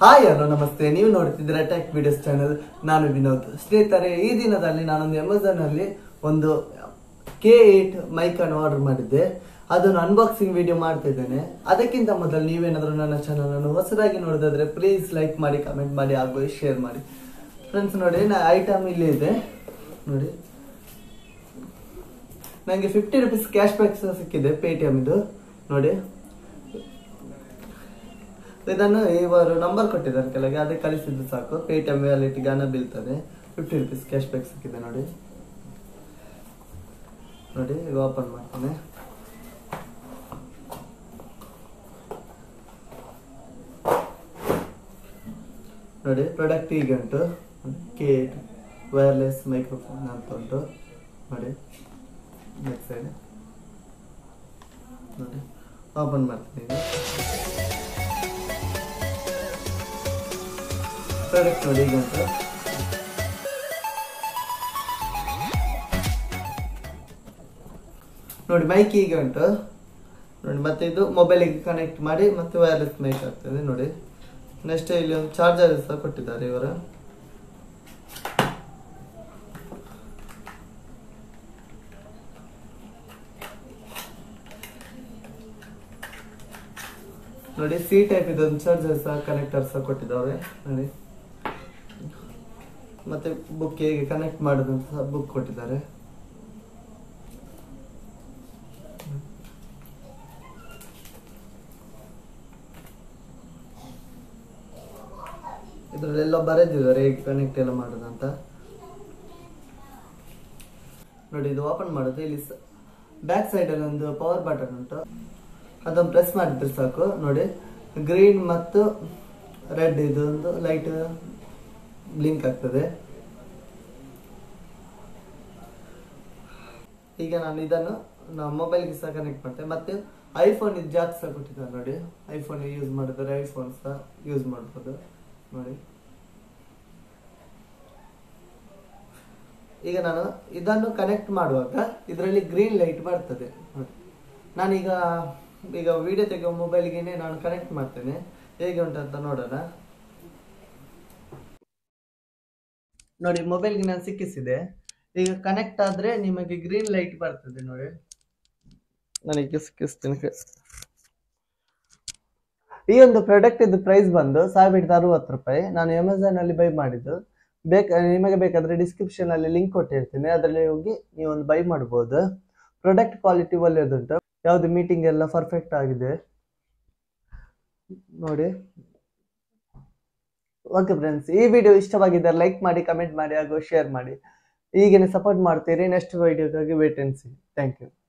hi hello ನಮಸ್ತೆ ನೀವು ನೋಡ್ತಿದ್ದೀರಾ ಟೆಕ್ ವಿಡಿಯೋಸ್ ಚಾನಲ್ ನಾನು ವಿನೋದ್ ಸ್ನೇಹಿತರೆ ಈ ದಿನದಲ್ಲಿ ನಾನೊಂದು ಅಮೆಝಾನ್ ಅಲ್ಲಿ ಒಂದು ಕೆ ಏಟ್ ಮೈಕ್ ಅನ್ನು ಆರ್ಡರ್ ಮಾಡಿದ್ದೆ ಅದನ್ನು ಅನ್ಬಾಕ್ಸಿಂಗ್ ವಿಡಿಯೋ ಮಾಡ್ತಾ ಇದ್ದೇನೆ ಅದಕ್ಕಿಂತ ಮೊದಲು ನೀವೇನಾದ್ರೂ ನನ್ನ ಚಾನಲ್ ಅನ್ನು ಹೊಸದಾಗಿ ನೋಡೋದಾದ್ರೆ ಪ್ಲೀಸ್ ಲೈಕ್ ಮಾಡಿ ಕಮೆಂಟ್ ಮಾಡಿ ಹಾಗೂ ಶೇರ್ ಮಾಡಿ ಫ್ರೆಂಡ್ಸ್ ನೋಡಿ ನಾ ಐಟಮ್ ಇಲ್ಲಿ ಇದೆ ನೋಡಿ ನನಗೆ ಫಿಫ್ಟಿ ರುಪೀಸ್ ಕ್ಯಾಶ್ ಬ್ಯಾಕ್ ಸಿಕ್ಕಿದೆ ಪೇಟಿಎಮ್ ಇದು ನೋಡಿ ಇದನ್ನು ಇವರು ನಂಬರ್ ಕೊಟ್ಟಿದ್ದಾರೆ ಕೆಳಗೆ ಅದೇ ಕಳಿಸಿದ್ದು ಸಾಕು ಪೇಟಿಎಂ ವ್ಯಾಲೆಟ್ಗೆ ಹಣ ಬೀಳ್ತದೆ ಫಿಫ್ಟಿ ರುಪೀಸ್ ಕ್ಯಾಶ್ ಬ್ಯಾಕ್ ಸಿಕ್ಕಿದೆ ನೋಡಿ ನೋಡಿ ಈಗ ಓಪನ್ ಮಾಡ್ತೇನೆ ನೋಡಿ ಪ್ರಾಡಕ್ಟ್ ಹೀಗೆ ಉಂಟು ಕೆ ವೈರ್ಲೆಸ್ ಮೈಕ್ರೋಫೋನ್ ಅಂತ ಉಂಟು ನೋಡಿ ನೆಕ್ಸ್ಟ್ ಸೈಡ್ ನೋಡಿ ಓಪನ್ ಮಾಡ್ತೀನಿ ಈಗ ಪ್ರಾಡಕ್ಟ್ ನೋಡಿ ಈಗ ಉಂಟು ನೋಡಿ ಮೈಕ್ ಹೀಗೆ ಉಂಟು ನೋಡಿ ಮತ್ತೆ ಇದು ಮೊಬೈಲಿಗೆ ಕನೆಕ್ಟ್ ಮಾಡಿ ಮತ್ತೆ ವೈರ್ಲೆಸ್ ಮೈಕ್ ಆಗ್ತದೆ ನೋಡಿ ನೆಕ್ಸ್ಟ್ ಇಲ್ಲಿ ಒಂದು ಚಾರ್ಜರ್ ಸಹ ಕೊಟ್ಟಿದ್ದಾರೆ ಇವರು ನೋಡಿ ಸಿ ಟೈಪ್ ಇದೊಂದು ಚಾರ್ಜರ್ ಸಹ ಕನೆಕ್ಟರ್ ಸಹ ಕೊಟ್ಟಿದ್ದಾವೆ ನೋಡಿ ಮತ್ತೆ ಬುಕ್ ಹೇಗೆ ಕನೆಕ್ಟ್ ಮಾಡೋದಂತ ಸಹ ಬುಕ್ ಕೊಟ್ಟಿದ್ದಾರೆ ಇದರಲ್ಲೆಲ್ಲ ಬರೆದಿದ್ದಾರೆ ಹೇಗೆ ಕನೆಕ್ಟ್ ಎಲ್ಲ ಮಾಡೋದಂತ ನೋಡಿ ಇದು ಓಪನ್ ಮಾಡೋದು ಇಲ್ಲಿ ಬ್ಯಾಕ್ ಸೈಡ್ ಅಲ್ಲಿ ಒಂದು ಪವರ್ ಬಟನ್ ಉಂಟು ಅದನ್ನು ಪ್ರೆಸ್ ಮಾಡಿದ್ರೆ ಸಾಕು ನೋಡಿ ಗ್ರೀನ್ ಮತ್ತು ರೆಡ್ ಇದೊಂದು ಲೈಟ್ ಬ್ಲಿಂಕ್ ಆಗ್ತದೆ ಈಗ ನಾನು ಇದನ್ನು ನಾವು ಮೊಬೈಲ್ಗೆ ಸಹ ಕನೆಕ್ಟ್ ಮಾಡ್ತೇವೆ ಮತ್ತೆ ಐಫೋನ್ ಇದು ಜಾಕ್ ಸಹ ಕೊಟ್ಟಿದ್ದಾರೆ ನೋಡಿ ಐಫೋನ್ ಯೂಸ್ ಮಾಡಿದ್ರೆ ಐಫೋನ್ ಸಹ ಯೂಸ್ ಮಾಡ್ಬೋದು ನೋಡಿ ಈಗ ನಾನು ಇದನ್ನು ಕನೆಕ್ಟ್ ಮಾಡುವಾಗ ಇದರಲ್ಲಿ ಗ್ರೀನ್ ಲೈಟ್ ಬರ್ತದೆ ನೋಡಿ ನಾನೀಗ ಈಗ ವಿಡಿಯೋ ತೆಗೆಯುವ ಮೊಬೈಲ್ಗೆನೆ ನಾನು ಕನೆಕ್ಟ್ ಮಾಡ್ತೇನೆ ಹೇಗೆ ಉಂಟಂತ ನೋಡೋಣ ನೋಡಿ ಮೊಬೈಲ್ಗೆ ನಾನು ಸಿಕ್ಕಿಸಿದೆ ಈಗ ಕನೆಕ್ಟ್ ಆದ್ರೆ ನಿಮಗೆ ಗ್ರೀನ್ ಲೈಟ್ ಬರ್ತದೆ ನೋಡಿ ನನಗೆ ಸಿಕ್ಕಿಸ್ತೀನಿ ಈ ಒಂದು ಪ್ರಾಡಕ್ಟ್ ಇದು ಪ್ರೈಸ್ ಬಂದು ಸಾವಿರದ ಅರವತ್ತು ರೂಪಾಯಿ ನಾನು ಅಮೆಝಾನ್ ಅಲ್ಲಿ ಬೈ ಮಾಡಿದ್ದು ಬೇಕ ನಿಮಗೆ ಬೇಕಾದ್ರೆ ಡಿಸ್ಕ್ರಿಪ್ಷನ್ ಅಲ್ಲಿ ಲಿಂಕ್ ಕೊಟ್ಟಿರ್ತೀನಿ ಅದರಲ್ಲಿ ಹೋಗಿ ನೀವು ಒಂದು ಬೈ ಮಾಡ್ಬೋದು ಪ್ರಾಡಕ್ಟ್ ಕ್ವಾಲಿಟಿ ಒಳ್ಳೆಯದುಂಟು ಯಾವುದು ಮೀಟಿಂಗ್ ಎಲ್ಲ ಪರ್ಫೆಕ್ಟ್ ಆಗಿದೆ ನೋಡಿ ಓಕೆ ಫ್ರೆಂಡ್ಸ್ ಈ ವಿಡಿಯೋ ಇಷ್ಟವಾಗಿದ್ದರೆ ಲೈಕ್ ಮಾಡಿ ಕಮೆಂಟ್ ಮಾಡಿ ಹಾಗೂ ಶೇರ್ ಮಾಡಿ ಹೀಗೇನೆ ಸಪೋರ್ಟ್ ಮಾಡ್ತೀರಿ ನೆಕ್ಸ್ಟ್ ವಿಡಿಯೋಗಾಗಿ wait and see thank you